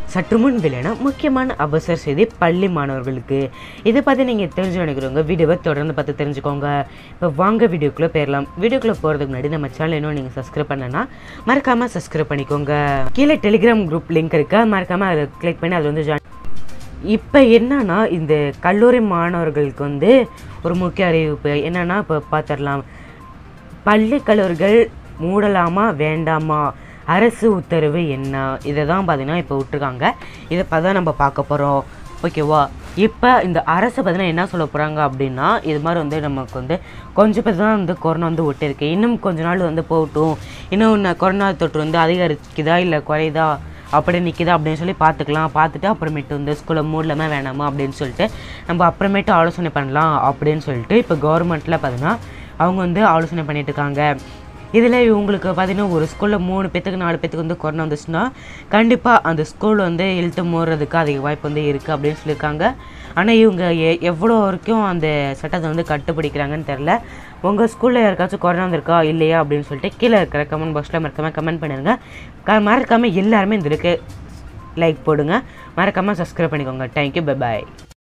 சற்று முன் வெளியான முக்கியமான அவசர செய்தி பள்ளி மாணவர்களுக்கு இதை பற்றி நீங்கள் தெரிஞ்சு நினைக்கிறவங்க வீடியோவை தொடர்ந்து பார்த்து தெரிஞ்சுக்கோங்க இப்போ வாங்க வீடியோக்குள்ளே போயிடலாம் வீடியோக்குள்ளே போகிறதுக்கு முன்னாடி நம்ம சேனல் இன்னும் நீங்கள் சப்ஸ்கிரைப் பண்ணலன்னா மறக்காமல் சப்ஸ்கிரைப் பண்ணிக்கோங்க கீழே டெலிகிராம் குரூப் லிங்க் இருக்கு மறக்காமல் அதை கிளிக் பண்ணி அதில் வந்து ஜாயின் இப்போ என்னன்னா இந்த கல்லூரி மாணவர்களுக்கு வந்து ஒரு முக்கிய அறிவிப்பு என்னன்னா இப்போ பார்த்துடலாம் பள்ளி கல்லூரிகள் மூடலாமா வேண்டாமா அரசு உத்தரவு என்ன இதை தான் பார்த்தீங்கன்னா இப்போ விட்டுருக்காங்க இதை பார்த்தா நம்ம பார்க்க போகிறோம் ஓகேவா இப்போ இந்த அரசு பார்த்தீங்கன்னா என்ன சொல்ல போகிறாங்க அப்படின்னா இது மாதிரி வந்து நமக்கு வந்து கொஞ்சம் பேர் தான் வந்து கொரோனா வந்து விட்டுருக்கு இன்னும் கொஞ்ச நாள் வந்து போகட்டும் இன்னும் இன்னும் கொரோனா தொற்று வந்து அதிகரிக்குதா இல்லை குறையுதா அப்படி நிற்கிதா அப்படின்னு சொல்லி பார்த்துக்கலாம் பார்த்துட்டு அப்புறமேட்டு வந்து ஸ்கூலை மூடலாமா வேணாமா அப்படின்னு சொல்லிட்டு நம்ம அப்புறமேட்டு ஆலோசனை பண்ணலாம் அப்படின்னு சொல்லிட்டு இப்போ கவர்மெண்ட்டில் பார்த்தீங்கன்னா அவங்க வந்து ஆலோசனை பண்ணிட்டு இருக்காங்க இதில் இவங்களுக்கு பார்த்தீங்கன்னா ஒரு ஸ்கூலில் மூணு பேத்துக்கு நாலு பேத்துக்கு வந்து கொரோனா வந்துச்சுன்னா கண்டிப்பாக அந்த ஸ்கூல் வந்து இழுத்து மூடுறதுக்கு அதிக வாய்ப்பு வந்து இருக்குது அப்படின்னு சொல்லியிருக்காங்க ஆனால் இவங்க எ எவ்வளோ வரைக்கும் அந்த சட்டத்தை வந்து கட்டுப்பிடிக்கிறாங்கன்னு தெரில உங்கள் ஸ்கூலில் யாருக்காச்சும் கொரோனா வந்திருக்கா இல்லையா அப்படின்னு சொல்லிட்டு கீழே இருக்கிற கமெண்ட் பாக்ஸில் மறக்காமல் கமெண்ட் பண்ணிடுங்க க மறக்காமல் எல்லாருமே இந்த லைக் போடுங்க மறக்காமல் சப்ஸ்கிரைப் பண்ணிக்கோங்க தேங்க்யூ பை பாய்